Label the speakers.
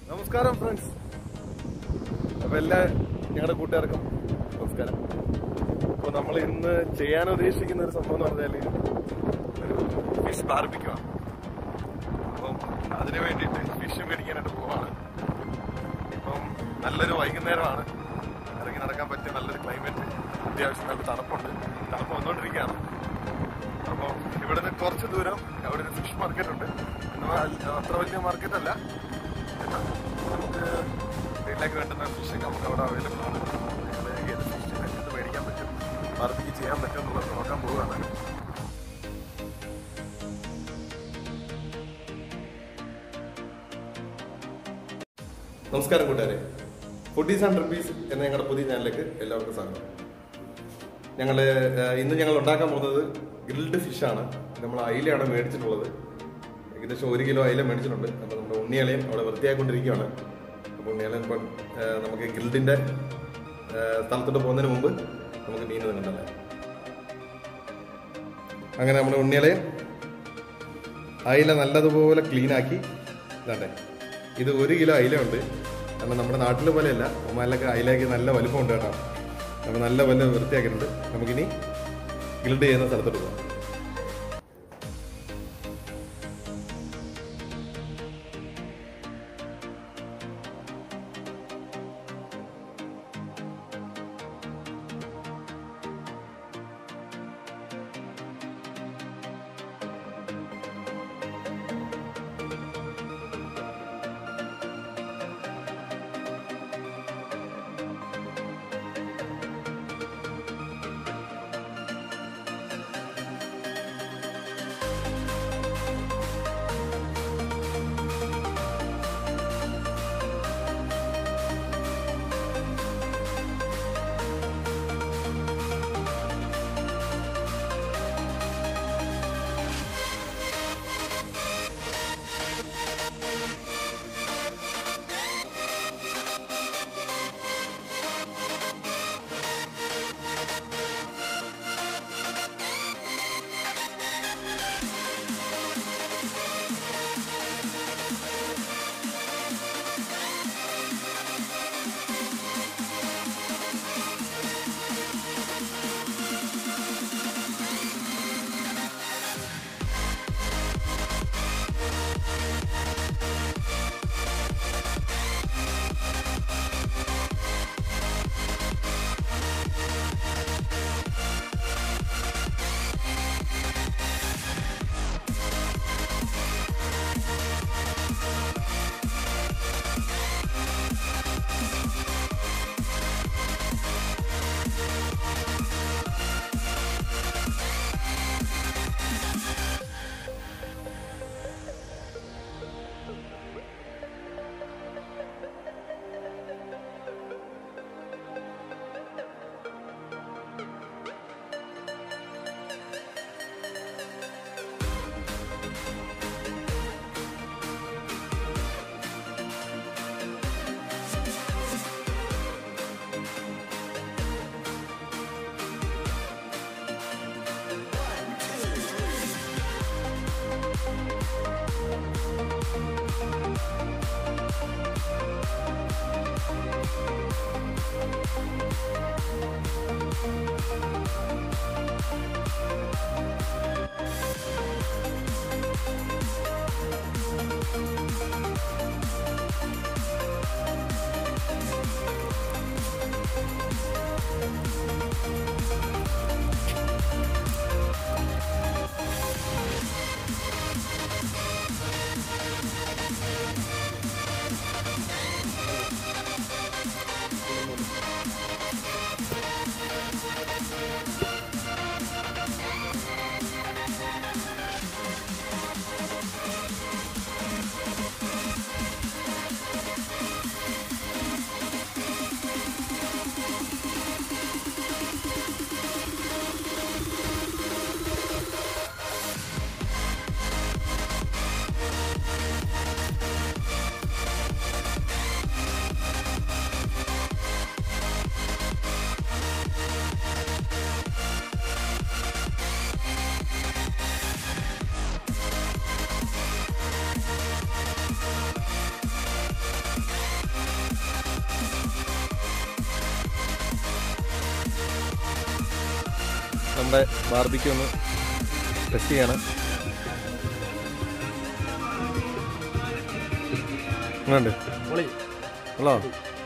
Speaker 1: നമസ്കാരം ഫ്രണ്ട്സ് അപ്പൊ എല്ലാ ഞങ്ങളുടെ കൂട്ടുകാർക്കും നമസ്കാരം അപ്പൊ നമ്മൾ ഇന്ന് ചെയ്യാൻ ഉദ്ദേശിക്കുന്ന ഒരു സംഭവം എന്ന് പറഞ്ഞാല് ഒരു ഫിഷ് ബാർബിക്കുവാണ് അപ്പം അതിന് വേണ്ടിയിട്ട് ഫിഷ് മേടിക്കാനായിട്ട് പോവാണ് ഇപ്പം നല്ലൊരു വൈകുന്നേരമാണ് ഇറങ്ങി നടക്കാൻ പറ്റിയ നല്ലൊരു ക്ലൈമറ്റ് അത്യാവശ്യം നല്ല തണുപ്പുണ്ട് തണുപ്പ് വന്നുകൊണ്ടിരിക്കുകയാണ് അപ്പോൾ ഇവിടുന്ന് കുറച്ച് ദൂരം അവിടെ ഒരു ഫിഷ് മാർക്കറ്റ് ഉണ്ട് എന്നാൽ അത്ര വലിയ മാർക്കറ്റ് അല്ല എന്നാൽ നമുക്ക് വീട്ടിലേക്ക് വേണ്ടുന്ന ഫിഷൊക്കെ നമുക്ക് അവിടെ അവൈലബിൾ ആണ് ഞങ്ങൾ ഏത് ഫിഷ് എന്ത് മേടിക്കാൻ പറ്റും ബാർബിക്ക് ചെയ്യാൻ പറ്റും എന്നുള്ളത് നോക്കാൻ പോവുകയാണ് നമസ്കാരം കൂട്ടുകാരെ ഫുഡീസ് ആൻഡ് റിപ്പീസ് എന്ന ഞങ്ങളുടെ പുതിയ ചാനലിലേക്ക് എല്ലാവർക്കും സ്വാഗതം ഞങ്ങൾ ഇന്ന് ഞങ്ങൾ ഉണ്ടാക്കാൻ പോകുന്നത് ഗ്രിൽഡ് ഫിഷാണ് നമ്മൾ അയിലയാണ് മേടിച്ചിട്ടുള്ളത് ഏകദേശം ഒരു കിലോ അയില മേടിച്ചിട്ടുണ്ട് അപ്പോൾ നമ്മുടെ ഉണ്ണിയലയും അവിടെ വൃത്തിയായിക്കൊണ്ടിരിക്കുകയാണ് അപ്പോൾ ഉണ്ണിയലയും ഇപ്പം ആ, നമുക്ക് ഗ്രിൽഡിന്റെ ആ, സ്ഥലത്തോട്ട് പോകുന്നതിന് മുമ്പ് നമുക്ക് മീൻ നിന്നുണ്ടല്ലേ അങ്ങനെ നമ്മുടെ ഉണ്ണിയലയും അയില നല്ലതുപോലെ ക്ലീൻ ആക്കി ഇതാണ്ടേ ഇത് ഒരു കിലോ അയിലയുണ്ട് കാരണം നമ്മുടെ നാട്ടിലെ പോലെയല്ല ഒമാനിലൊക്കെ അയിലയ്ക്ക് നല്ല വലുപ്പമുണ്ട് കേട്ടോ അപ്പോൾ നല്ല വല്ല വൃത്തിയാക്കിയിട്ടുണ്ട് നമുക്കിനി ഗ്രിൽഡ് ചെയ്യുന്ന സ്ഥലത്തോട്ട് പോകാം നമ്മുടെ ബാർബിക്ക് ഒന്ന് ടെസ്റ്റ് ചെയ്യാണ് എങ്ങനെയുണ്ട്
Speaker 2: പൊളി
Speaker 1: ഉള്ളോ